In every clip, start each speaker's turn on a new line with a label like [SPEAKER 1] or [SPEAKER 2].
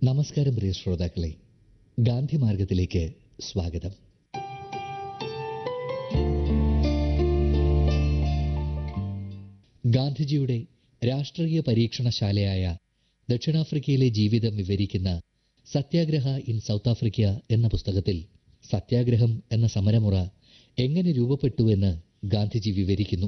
[SPEAKER 1] നമസ്കാരം പ്രിയ ശ്രോതാക്കളെ ഗാന്ധി മാർഗത്തിലേക്ക് സ്വാഗതം ഗാന്ധിജിയുടെ രാഷ്ട്രീയ പരീക്ഷണശാലയായ ദക്ഷിണാഫ്രിക്കയിലെ ജീവിതം വിവരിക്കുന്ന സത്യാഗ്രഹ ഇൻ സൗത്ത് ആഫ്രിക്ക എന്ന പുസ്തകത്തിൽ സത്യാഗ്രഹം എന്ന സമരമുറ എങ്ങനെ രൂപപ്പെട്ടുവെന്ന് ഗാന്ധിജി വിവരിക്കുന്നു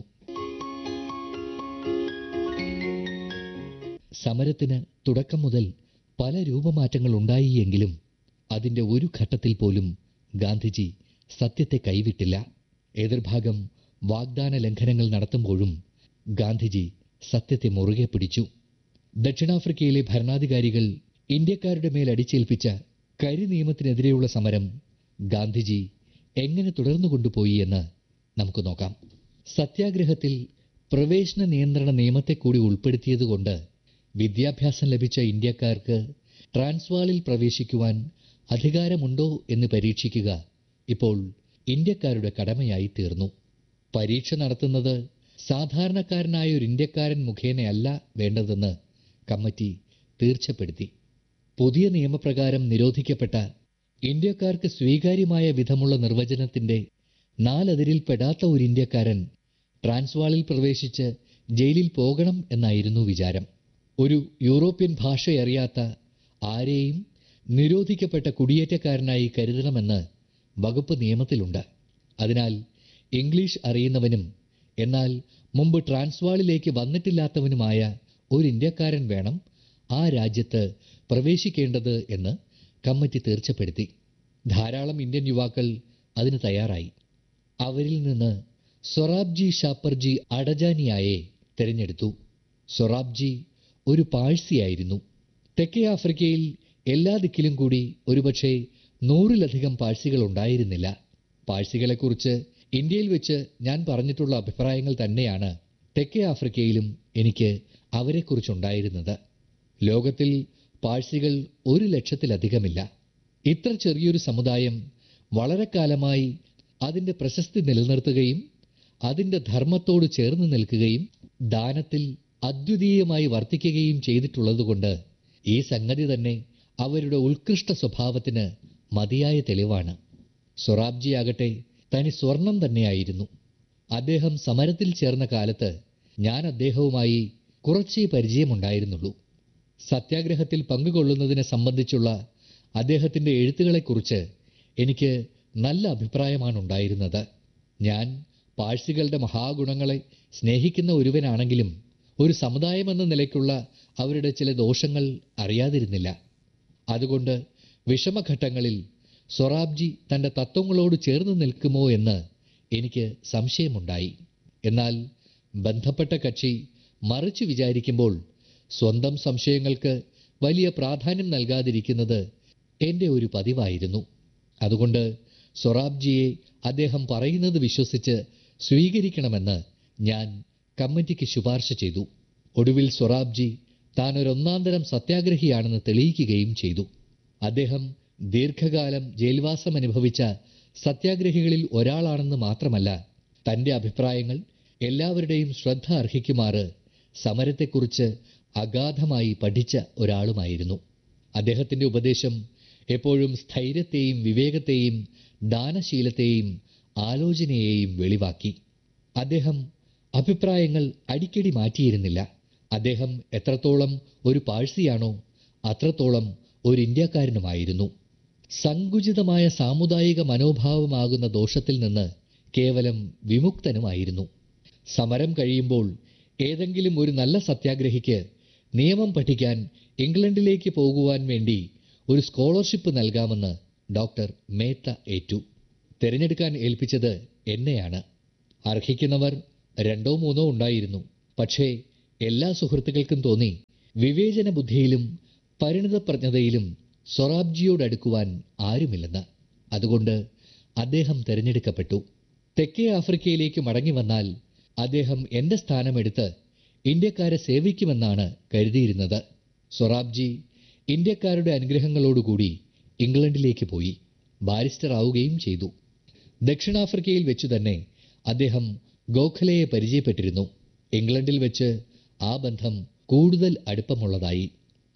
[SPEAKER 1] സമരത്തിന് തുടക്കം മുതൽ പല രൂപമാറ്റങ്ങൾ ഉണ്ടായി എങ്കിലും അതിന്റെ ഒരു ഘട്ടത്തിൽ പോലും ഗാന്ധിജി സത്യത്തെ കൈവിട്ടില്ല എതിർഭാഗം വാഗ്ദാന ലംഘനങ്ങൾ നടത്തുമ്പോഴും ഗാന്ധിജി സത്യത്തെ മുറുകെ പിടിച്ചു ദക്ഷിണാഫ്രിക്കയിലെ ഭരണാധികാരികൾ ഇന്ത്യക്കാരുടെ മേൽ അടിച്ചേൽപ്പിച്ച കരി നിയമത്തിനെതിരെയുള്ള സമരം ഗാന്ധിജി എങ്ങനെ തുടർന്നു കൊണ്ടുപോയി എന്ന് നമുക്ക് നോക്കാം സത്യാഗ്രഹത്തിൽ പ്രവേശന നിയന്ത്രണ നിയമത്തെ കൂടി ഉൾപ്പെടുത്തിയതുകൊണ്ട് വിദ്യാഭ്യാസം ലഭിച്ച ഇന്ത്യക്കാർക്ക് ട്രാൻസ്വാളിൽ പ്രവേശിക്കുവാൻ അധികാരമുണ്ടോ എന്ന് പരീക്ഷിക്കുക ഇപ്പോൾ ഇന്ത്യക്കാരുടെ കടമയായി തീർന്നു പരീക്ഷ നടത്തുന്നത് സാധാരണക്കാരനായ ഒരു ഇന്ത്യക്കാരൻ മുഖേനയല്ല വേണ്ടതെന്ന് കമ്മിറ്റി തീർച്ചപ്പെടുത്തി പുതിയ നിയമപ്രകാരം നിരോധിക്കപ്പെട്ട ഇന്ത്യക്കാർക്ക് സ്വീകാര്യമായ വിധമുള്ള നിർവചനത്തിന്റെ നാലതിരിൽ പെടാത്ത ഒരു ഇന്ത്യക്കാരൻ ട്രാൻസ്വാളിൽ പ്രവേശിച്ച് ജയിലിൽ പോകണം എന്നായിരുന്നു വിചാരം ഒരു യൂറോപ്യൻ ഭാഷയറിയാത്ത ആരെയും നിരോധിക്കപ്പെട്ട കുടിയേറ്റക്കാരനായി കരുതണമെന്ന് വകുപ്പ് നിയമത്തിലുണ്ട് അതിനാൽ ഇംഗ്ലീഷ് അറിയുന്നവനും എന്നാൽ മുമ്പ് ട്രാൻസ്വാളിലേക്ക് വന്നിട്ടില്ലാത്തവനുമായ ഒരു ഇന്ത്യക്കാരൻ വേണം ആ രാജ്യത്ത് പ്രവേശിക്കേണ്ടത് എന്ന് കമ്മിറ്റി തീർച്ചപ്പെടുത്തി ധാരാളം ഇന്ത്യൻ യുവാക്കൾ അതിന് തയ്യാറായി അവരിൽ നിന്ന് സൊറാബ്ജി ഷാപ്പർജി അഡജാനിയായെ തിരഞ്ഞെടുത്തു സൊറാബ്ജി ഒരു പാഴ്സിയായിരുന്നു തെക്കേ ആഫ്രിക്കയിൽ എല്ലാ ദിക്കിലും കൂടി ഒരുപക്ഷെ നൂറിലധികം പാഴ്സികൾ ഉണ്ടായിരുന്നില്ല പാഴ്സികളെക്കുറിച്ച് ഇന്ത്യയിൽ വെച്ച് ഞാൻ പറഞ്ഞിട്ടുള്ള അഭിപ്രായങ്ങൾ തന്നെയാണ് തെക്കേ ആഫ്രിക്കയിലും എനിക്ക് അവരെക്കുറിച്ചുണ്ടായിരുന്നത് ലോകത്തിൽ പാഴ്സികൾ ഒരു ലക്ഷത്തിലധികമില്ല ഇത്ര ചെറിയൊരു സമുദായം വളരെ കാലമായി അതിൻ്റെ പ്രശസ്തി നിലനിർത്തുകയും അതിൻ്റെ ധർമ്മത്തോട് ചേർന്ന് നിൽക്കുകയും ദാനത്തിൽ അദ്വിതീയമായി വർത്തിക്കുകയും ചെയ്തിട്ടുള്ളതുകൊണ്ട് ഈ സംഗതി തന്നെ അവരുടെ ഉത്കൃഷ്ട സ്വഭാവത്തിന് മതിയായ തെളിവാണ് സൊറാബ്ജി ആകട്ടെ തനി സ്വർണം തന്നെയായിരുന്നു അദ്ദേഹം സമരത്തിൽ ചേർന്ന കാലത്ത് ഞാൻ അദ്ദേഹവുമായി കുറച്ചേ പരിചയമുണ്ടായിരുന്നുള്ളൂ സത്യാഗ്രഹത്തിൽ പങ്കുകൊള്ളുന്നതിനെ സംബന്ധിച്ചുള്ള അദ്ദേഹത്തിൻ്റെ എഴുത്തുകളെക്കുറിച്ച് എനിക്ക് നല്ല അഭിപ്രായമാണ് ഉണ്ടായിരുന്നത് ഞാൻ പാഴ്സികളുടെ മഹാഗുണങ്ങളെ സ്നേഹിക്കുന്ന ഒരുവനാണെങ്കിലും ഒരു സമുദായം എന്ന നിലയ്ക്കുള്ള അവരുടെ ചില ദോഷങ്ങൾ അറിയാതിരുന്നില്ല അതുകൊണ്ട് വിഷമഘട്ടങ്ങളിൽ സൊറാബ്ജി തൻ്റെ തത്വങ്ങളോട് ചേർന്ന് നിൽക്കുമോ എന്ന് എനിക്ക് സംശയമുണ്ടായി എന്നാൽ ബന്ധപ്പെട്ട കക്ഷി മറിച്ച് വിചാരിക്കുമ്പോൾ സ്വന്തം സംശയങ്ങൾക്ക് വലിയ പ്രാധാന്യം നൽകാതിരിക്കുന്നത് എൻ്റെ ഒരു പതിവായിരുന്നു അതുകൊണ്ട് സൊറാബ്ജിയെ അദ്ദേഹം പറയുന്നത് വിശ്വസിച്ച് സ്വീകരിക്കണമെന്ന് ഞാൻ കമ്മിറ്റിക്ക് ശുപാർശ ചെയ്തു ഒടുവിൽ സൊറാബ്ജി താൻ ഒരു ഒന്നാന്തരം സത്യാഗ്രഹിയാണെന്ന് തെളിയിക്കുകയും ചെയ്തു അദ്ദേഹം ദീർഘകാലം ജയിൽവാസം അനുഭവിച്ച സത്യാഗ്രഹികളിൽ ഒരാളാണെന്ന് മാത്രമല്ല തൻ്റെ അഭിപ്രായങ്ങൾ എല്ലാവരുടെയും ശ്രദ്ധ അർഹിക്കുമാറ് സമരത്തെക്കുറിച്ച് അഗാധമായി പഠിച്ച ഒരാളുമായിരുന്നു അദ്ദേഹത്തിൻ്റെ ഉപദേശം എപ്പോഴും സ്ഥൈര്യത്തെയും വിവേകത്തെയും ദാനശീലത്തെയും ആലോചനയെയും വെളിവാക്കി അദ്ദേഹം അഭിപ്രായങ്ങൾ അടിക്കടി മാറ്റിയിരുന്നില്ല അദ്ദേഹം എത്രത്തോളം ഒരു പാഴ്സിയാണോ അത്രത്തോളം ഒരു ഇന്ത്യക്കാരനുമായിരുന്നു സങ്കുചിതമായ സാമുദായിക മനോഭാവമാകുന്ന ദോഷത്തിൽ നിന്ന് കേവലം വിമുക്തനുമായിരുന്നു സമരം കഴിയുമ്പോൾ ഏതെങ്കിലും ഒരു നല്ല സത്യാഗ്രഹിക്ക് നിയമം പഠിക്കാൻ ഇംഗ്ലണ്ടിലേക്ക് പോകുവാൻ വേണ്ടി ഒരു സ്കോളർഷിപ്പ് നൽകാമെന്ന് ഡോക്ടർ മേത്ത ഏറ്റു തിരഞ്ഞെടുക്കാൻ ഏൽപ്പിച്ചത് എന്നെയാണ് അർഹിക്കുന്നവർ രണ്ടോ മൂന്നോ ഉണ്ടായിരുന്നു പക്ഷേ എല്ലാ സുഹൃത്തുക്കൾക്കും തോന്നി വിവേചന ബുദ്ധിയിലും പരിണിതപ്രജ്ഞതയിലും സൊറാബ്ജിയോടടുക്കുവാൻ ആരുമില്ലെന്ന് അതുകൊണ്ട് അദ്ദേഹം തിരഞ്ഞെടുക്കപ്പെട്ടു തെക്കേ ആഫ്രിക്കയിലേക്ക് മടങ്ങി വന്നാൽ അദ്ദേഹം എന്റെ സ്ഥാനമെടുത്ത് ഇന്ത്യക്കാരെ സേവിക്കുമെന്നാണ് കരുതിയിരുന്നത് സൊറാബ്ജി ഇന്ത്യക്കാരുടെ അനുഗ്രഹങ്ങളോടുകൂടി ഇംഗ്ലണ്ടിലേക്ക് പോയി ബാരിസ്റ്റർ ആവുകയും ചെയ്തു ദക്ഷിണാഫ്രിക്കയിൽ വെച്ചു തന്നെ അദ്ദേഹം ഗോഖലയെ പരിചയപ്പെട്ടിരുന്നു ഇംഗ്ലണ്ടിൽ വെച്ച് ആ ബന്ധം കൂടുതൽ അടുപ്പമുള്ളതായി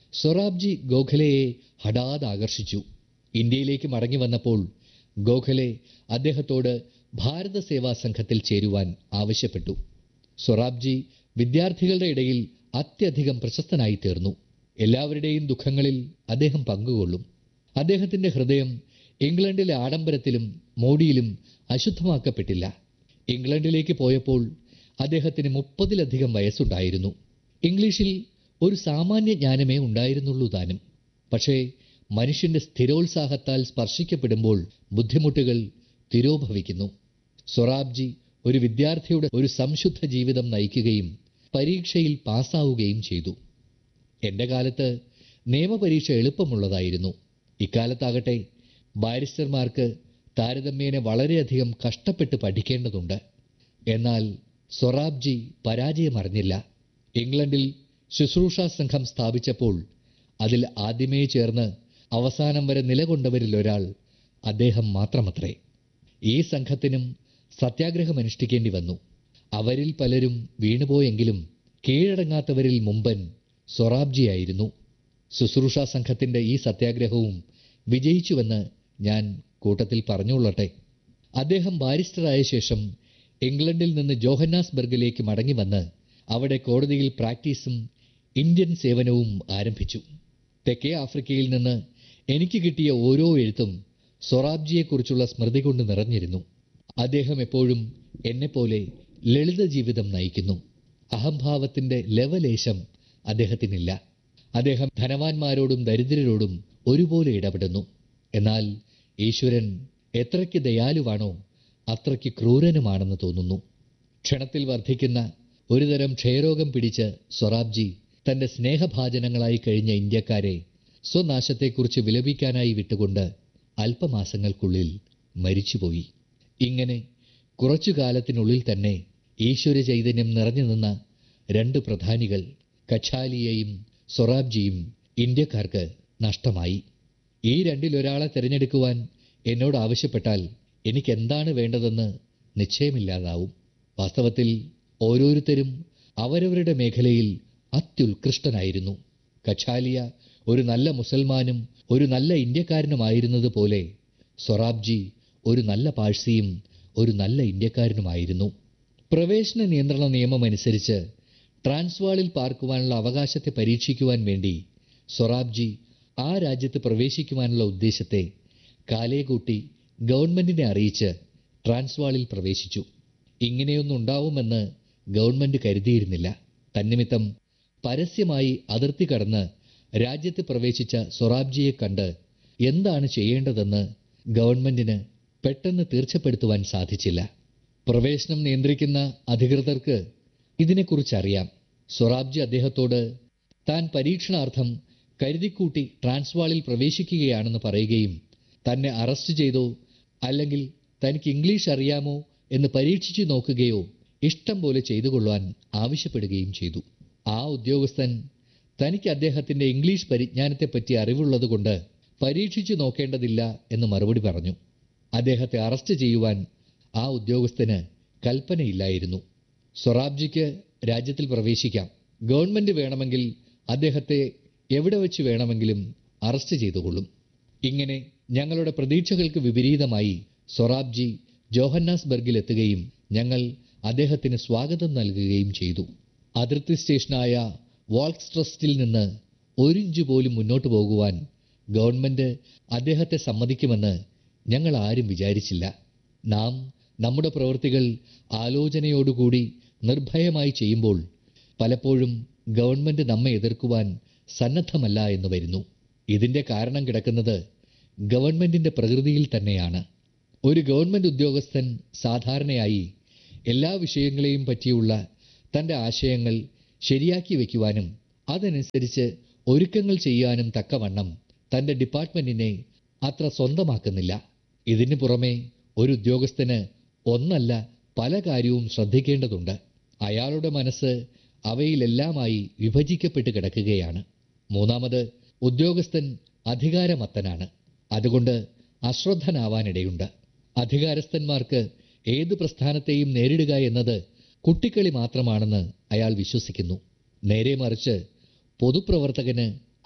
[SPEAKER 1] സൊറാബ്ജി ഗോഖലെയെ ഹഠാത് ആകർഷിച്ചു ഇന്ത്യയിലേക്ക് മടങ്ങി വന്നപ്പോൾ ഗോഖലെ അദ്ദേഹത്തോട് ഭാരത സേവാ സംഘത്തിൽ ചേരുവാൻ ആവശ്യപ്പെട്ടു സൊറാബ്ജി വിദ്യാർത്ഥികളുടെ ഇടയിൽ അത്യധികം പ്രശസ്തനായി തീർന്നു എല്ലാവരുടെയും ദുഃഖങ്ങളിൽ അദ്ദേഹം പങ്കുകൊള്ളും അദ്ദേഹത്തിന്റെ ഹൃദയം ഇംഗ്ലണ്ടിലെ ആഡംബരത്തിലും മോടിയിലും അശുദ്ധമാക്കപ്പെട്ടില്ല ഇംഗ്ലണ്ടിലേക്ക് പോയപ്പോൾ അദ്ദേഹത്തിന് മുപ്പതിലധികം വയസ്സുണ്ടായിരുന്നു ഇംഗ്ലീഷിൽ ഒരു സാമാന്യ ജ്ഞാനമേ ഉണ്ടായിരുന്നുള്ളൂ താനും പക്ഷേ മനുഷ്യന്റെ സ്ഥിരോത്സാഹത്താൽ സ്പർശിക്കപ്പെടുമ്പോൾ ബുദ്ധിമുട്ടുകൾ തിരോഭവിക്കുന്നു സൊറാബ്ജി ഒരു വിദ്യാർത്ഥിയുടെ ഒരു സംശുദ്ധ ജീവിതം നയിക്കുകയും പരീക്ഷയിൽ പാസ്സാവുകയും ചെയ്തു എന്റെ കാലത്ത് നിയമപരീക്ഷ എളുപ്പമുള്ളതായിരുന്നു ഇക്കാലത്താകട്ടെ ബാരിസ്റ്റർമാർക്ക് താരതമ്യേന വളരെയധികം കഷ്ടപ്പെട്ട് പഠിക്കേണ്ടതുണ്ട് എന്നാൽ സൊറാബ്ജി പരാജയമറിഞ്ഞില്ല ഇംഗ്ലണ്ടിൽ ശുശ്രൂഷാ സംഘം സ്ഥാപിച്ചപ്പോൾ അതിൽ ആദ്യമേ ചേർന്ന് അവസാനം വരെ നിലകൊണ്ടവരിൽ ഒരാൾ അദ്ദേഹം മാത്രമത്രേ ഈ സംഘത്തിനും സത്യാഗ്രഹം അനുഷ്ഠിക്കേണ്ടി വന്നു അവരിൽ പലരും വീണുപോയെങ്കിലും കീഴടങ്ങാത്തവരിൽ മുമ്പൻ സൊറാബ്ജിയായിരുന്നു ശുശ്രൂഷാ സംഘത്തിന്റെ ഈ സത്യാഗ്രഹവും വിജയിച്ചുവെന്ന് ഞാൻ കൂട്ടത്തിൽ പറഞ്ഞുകൊള്ളട്ടെ അദ്ദേഹം ബാരിസ്റ്ററായ ശേഷം ഇംഗ്ലണ്ടിൽ നിന്ന് ജോഹന്നാസ്ബർഗിലേക്ക് മടങ്ങി വന്ന് അവിടെ കോടതിയിൽ പ്രാക്ടീസും ഇന്ത്യൻ സേവനവും ആരംഭിച്ചു തെക്കേ ആഫ്രിക്കയിൽ നിന്ന് എനിക്ക് കിട്ടിയ ഓരോ എഴുത്തും സൊറാബ്ജിയെക്കുറിച്ചുള്ള സ്മൃതി കൊണ്ട് നിറഞ്ഞിരുന്നു അദ്ദേഹം എപ്പോഴും എന്നെപ്പോലെ ലളിത ജീവിതം നയിക്കുന്നു അഹംഭാവത്തിന്റെ ലവലേശം അദ്ദേഹത്തിനില്ല അദ്ദേഹം ധനവാന്മാരോടും ദരിദ്രരോടും ഒരുപോലെ ഇടപെടുന്നു എന്നാൽ ഈശ്വരൻ എത്രയ്ക്ക് ദയാലുവാണോ അത്രയ്ക്ക് ക്രൂരനുമാണെന്ന് തോന്നുന്നു ക്ഷണത്തിൽ വർദ്ധിക്കുന്ന ഒരുതരം ക്ഷയരോഗം പിടിച്ച് സൊറാബ്ജി തന്റെ സ്നേഹഭാജനങ്ങളായി കഴിഞ്ഞ ഇന്ത്യക്കാരെ സ്വനാശത്തെക്കുറിച്ച് വിലപിക്കാനായി വിട്ടുകൊണ്ട് അല്പമാസങ്ങൾക്കുള്ളിൽ മരിച്ചുപോയി ഇങ്ങനെ കുറച്ചു കാലത്തിനുള്ളിൽ തന്നെ ഈശ്വര ചൈതന്യം നിറഞ്ഞു നിന്ന രണ്ട് പ്രധാനികൾ കച്ചാലിയെയും സൊറാബ്ജിയും ഇന്ത്യക്കാർക്ക് നഷ്ടമായി ഈ രണ്ടിലൊരാളെ തിരഞ്ഞെടുക്കുവാൻ എന്നോട് ആവശ്യപ്പെട്ടാൽ എനിക്ക് എന്താണ് വേണ്ടതെന്ന് നിശ്ചയമില്ലാതാവും വാസ്തവത്തിൽ ഓരോരുത്തരും അവരവരുടെ മേഖലയിൽ അത്യുത്കൃഷ്ടനായിരുന്നു കച്ചാലിയ ഒരു നല്ല മുസൽമാനും ഒരു നല്ല ഇന്ത്യക്കാരനുമായിരുന്നത് പോലെ സൊറാബ്ജി ഒരു നല്ല പാഴ്സിയും ഒരു നല്ല ഇന്ത്യക്കാരനുമായിരുന്നു പ്രവേശന നിയന്ത്രണ നിയമം അനുസരിച്ച് ട്രാൻസ്വാളിൽ പാർക്കുവാനുള്ള അവകാശത്തെ പരീക്ഷിക്കുവാൻ വേണ്ടി സൊറാബ്ജി ആ രാജ്യത്ത് പ്രവേശിക്കുവാനുള്ള ഉദ്ദേശത്തെ കാലേകൂട്ടി ഗവൺമെന്റിനെ അറിയിച്ച് ട്രാൻസ്വാളിൽ പ്രവേശിച്ചു ഇങ്ങനെയൊന്നും ഉണ്ടാവുമെന്ന് ഗവൺമെന്റ് കരുതിയിരുന്നില്ല തന്നിമിത്തം പരസ്യമായി അതിർത്തി കടന്ന് രാജ്യത്ത് പ്രവേശിച്ച സൊറാബ്ജിയെ കണ്ട് എന്താണ് ചെയ്യേണ്ടതെന്ന് ഗവൺമെന്റിന് പെട്ടെന്ന് തീർച്ചപ്പെടുത്തുവാൻ സാധിച്ചില്ല പ്രവേശനം നിയന്ത്രിക്കുന്ന അധികൃതർക്ക് ഇതിനെക്കുറിച്ചറിയാം സൊറാബ്ജി അദ്ദേഹത്തോട് താൻ പരീക്ഷണാർത്ഥം കരുതിക്കൂട്ടി ട്രാൻസ്വാളിൽ പ്രവേശിക്കുകയാണെന്ന് പറയുകയും തന്നെ അറസ്റ്റ് ചെയ്തോ അല്ലെങ്കിൽ തനിക്ക് ഇംഗ്ലീഷ് അറിയാമോ എന്ന് പരീക്ഷിച്ചു നോക്കുകയോ ഇഷ്ടം പോലെ ചെയ്തു കൊള്ളുവാൻ ആവശ്യപ്പെടുകയും ചെയ്തു ആ ഉദ്യോഗസ്ഥൻ തനിക്ക് അദ്ദേഹത്തിന്റെ ഇംഗ്ലീഷ് പരിജ്ഞാനത്തെപ്പറ്റി അറിവുള്ളതുകൊണ്ട് പരീക്ഷിച്ചു നോക്കേണ്ടതില്ല എന്ന് മറുപടി പറഞ്ഞു അദ്ദേഹത്തെ അറസ്റ്റ് ചെയ്യുവാൻ ആ ഉദ്യോഗസ്ഥന് കൽപ്പനയില്ലായിരുന്നു സൊറാബ്ജിക്ക് രാജ്യത്തിൽ പ്രവേശിക്കാം ഗവൺമെന്റ് വേണമെങ്കിൽ അദ്ദേഹത്തെ എവിടെ വെച്ച് വേണമെങ്കിലും അറസ്റ്റ് ചെയ്തുകൊള്ളും ഇങ്ങനെ ഞങ്ങളുടെ പ്രതീക്ഷകൾക്ക് വിപരീതമായി സൊറാബ്ജി ജോഹന്നാസ്ബർഗിൽ എത്തുകയും ഞങ്ങൾ അദ്ദേഹത്തിന് സ്വാഗതം നൽകുകയും ചെയ്തു അതിർത്തി സ്റ്റേഷനായ വാൾക്സ് ട്രസ്റ്റിൽ നിന്ന് ഒരിഞ്ച് പോലും മുന്നോട്ട് പോകുവാൻ ഗവൺമെന്റ് അദ്ദേഹത്തെ സമ്മതിക്കുമെന്ന് ഞങ്ങൾ ആരും വിചാരിച്ചില്ല നാം നമ്മുടെ പ്രവൃത്തികൾ ആലോചനയോടുകൂടി നിർഭയമായി ചെയ്യുമ്പോൾ പലപ്പോഴും ഗവൺമെന്റ് നമ്മെ എതിർക്കുവാൻ സന്നദ്ധമല്ല എന്ന് വരുന്നു ഇതിന്റെ കാരണം കിടക്കുന്നത് ഗവൺമെന്റിന്റെ പ്രകൃതിയിൽ തന്നെയാണ് ഒരു ഗവൺമെന്റ് ഉദ്യോഗസ്ഥൻ സാധാരണയായി എല്ലാ വിഷയങ്ങളെയും പറ്റിയുള്ള തന്റെ ആശയങ്ങൾ ശരിയാക്കി വയ്ക്കുവാനും അതനുസരിച്ച് ഒരുക്കങ്ങൾ ചെയ്യാനും തക്കവണ്ണം തന്റെ ഡിപ്പാർട്ട്മെന്റിനെ അത്ര സ്വന്തമാക്കുന്നില്ല ഇതിനു പുറമെ ഒരു ഉദ്യോഗസ്ഥന് ഒന്നല്ല പല കാര്യവും ശ്രദ്ധിക്കേണ്ടതുണ്ട് അയാളുടെ മനസ്സ് അവയിലെല്ലാമായി വിഭജിക്കപ്പെട്ട് കിടക്കുകയാണ് മൂന്നാമത് ഉദ്യോഗസ്ഥൻ അധികാരമത്തനാണ് അതുകൊണ്ട് അശ്രദ്ധനാവാനിടയുണ്ട് അധികാരസ്ഥന്മാർക്ക് ഏത് പ്രസ്ഥാനത്തെയും നേരിടുക എന്നത് കുട്ടിക്കളി മാത്രമാണെന്ന് അയാൾ വിശ്വസിക്കുന്നു നേരെ മറിച്ച് പൊതുപ്രവർത്തകന്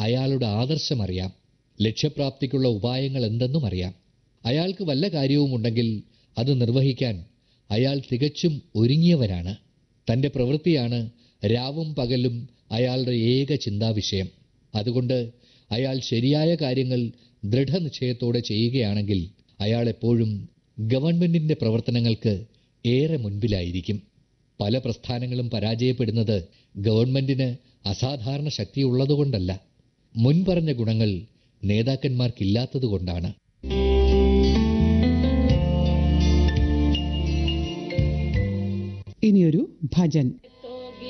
[SPEAKER 1] അയാളുടെ ആദർശമറിയാം ലക്ഷ്യപ്രാപ്തിക്കുള്ള ഉപായങ്ങൾ എന്തെന്നും അറിയാം അയാൾക്ക് വല്ല കാര്യവുമുണ്ടെങ്കിൽ അത് നിർവഹിക്കാൻ അയാൾ തികച്ചും ഒരുങ്ങിയവരാണ് തൻ്റെ പ്രവൃത്തിയാണ് രാവും പകലും അയാളുടെ ഏക ചിന്താവിഷയം അതുകൊണ്ട് അയാൾ ശരിയായ കാര്യങ്ങൾ ദൃഢനിശ്ചയത്തോടെ ചെയ്യുകയാണെങ്കിൽ അയാൾ എപ്പോഴും ഗവൺമെന്റിന്റെ പ്രവർത്തനങ്ങൾക്ക് ഏറെ മുൻപിലായിരിക്കും പല പ്രസ്ഥാനങ്ങളും പരാജയപ്പെടുന്നത് ഗവൺമെന്റിന് അസാധാരണ ശക്തിയുള്ളതുകൊണ്ടല്ല മുൻപറഞ്ഞ ഗുണങ്ങൾ നേതാക്കന്മാർക്കില്ലാത്തതുകൊണ്ടാണ്
[SPEAKER 2] ഇനിയൊരു ഭജൻ